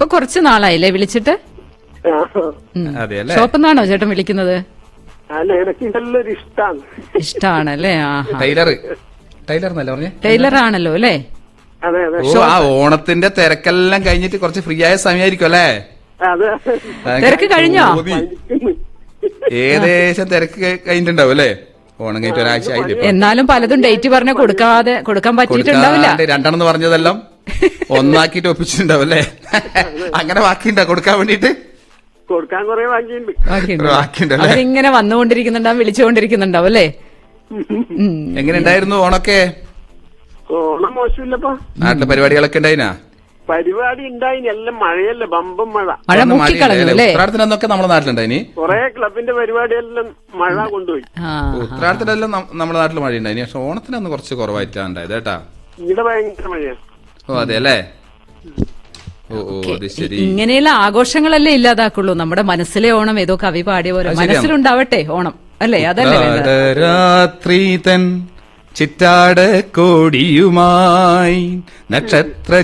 ഇപ്പൊ കുറച്ച് നാളായില്ലേ വിളിച്ചിട്ട് ആ. ഉം. അതെ അല്ലേ ഷോപ്പെന്നാണോ ചേട്ടൻ വിളിക്കുന്നത് അല്ല എനിക്ക് നല്ലൊരു ഇഷ്ടാണ് ഇഷ്ടാണല്ലേ ആഹാ ടൈലർ ടൈലർ എന്നല്ലേ പറഞ്ഞേ ടൈലർ ആണല്ലോ അല്ലേ അതെ അതെ ഓ ആ ഓണത്തിന്റെ തിരക്കെല്ലാം കഴിഞ്ഞിട്ട് കുറച്ച് ഫ്രീ ആയ സമയമായിരിക്കും അല്ലേ അതെ തിരക്ക് കഴിഞ്ഞോ? തോന്നി. ഏകദേശം തിരക്ക് കഴി- കഴിഞ്ഞിട്ടുണ്ടാവും അല്ലേ ഓണം കഴിഞ്ഞിട്ട് ഒരാഴ്ച ആയില്ലേ ഇപ്പൊ? എന്നാലും പലതും ഡേറ്റ് പറഞ്ഞ് കൊടുക്കാതെ കൊടുക്കാൻ പറ്റിയിട്ടുണ്ടാവില്ല കൊടുക്കാണ്ട് രണ്ടെണ്ണം പറഞ്ഞതെല്ലാം ഒന്നാക്കിയിട്ട് ഒപ്പിച്ചിട്ടുണ്ടാവും അല്ലേ അങ്ങനെ ബാക്കിയുണ്ടോ കൊടുക്കാൻ വേണ്ടിട്ട് കൊടുക്കാൻ കുറെ വാങ്ങിയിട്ടുണ്ട് ബാക്കിയുണ്ട്. ബാക്കിയുണ്ടല്ലേ? അവരിങ്ങനെ വന്നുകൊണ്ടിരിക്കുന്നുണ്ടാവും വിളിച്ചുകൊണ്ടിരിക്കുന്നുണ്ടാവും അല്ലേ ഉം. എങ്ങനെ ഉണ്ടായിരുന്നു ഓണൊക്കെ ഓണം മോശമില്ലപ്പാ നാട്ടിലെ പരിപാടികളൊക്കെ ഉണ്ടായിനാ പരിപാടി ഉണ്ടായിന് എല്ലാം മഴയല്ലേ ബമ്പം മഴ മഴ അന്ന് മുക്കിക്കളഞ്ഞു മഴയില്ലേ? അല്ലേ ഉത്രാടത്തിനൊക്കെ നമ്മുടെ നാട്ടിലുണ്ടായിനി കുറെ ക്ലബിന്റെ പരിപാടിയെല്ലാം മഴ കൊണ്ടുപോയി ആ ഉത്രാടത്തിനെല്ലാം നം- നമ്മുടെ നാട്ടിൽ മഴ ഉണ്ടായിനി പക്ഷെ ഓണത്തിനന്ന് കുറച്ച് കുറവായിട്ടാണ് ഉണ്ടായത് കേട്ടാ ഇവിടെ ഭയങ്കര മഴയാണ് ഓ അതെ അല്ലേ ഓ ഓ അത് ശരി ഇങ്ങനെയുള്ള ആഘോഷങ്ങളല്ലേ ഇല്ലാതാക്കുള്ളൂ നമ്മുടെ മനസ്സിലെ ഓണം ഏതോ കവി പാടിയ പോലെ അത് ശരിയാണ്. മനസ്സിലുണ്ടാവട്ടെ ഓണം അല്ലേ അതല്ലേ വേണ്ടത് രാത്രി തൻ ചിറ്റാട കോടിയുമായി നക്ഷത്ര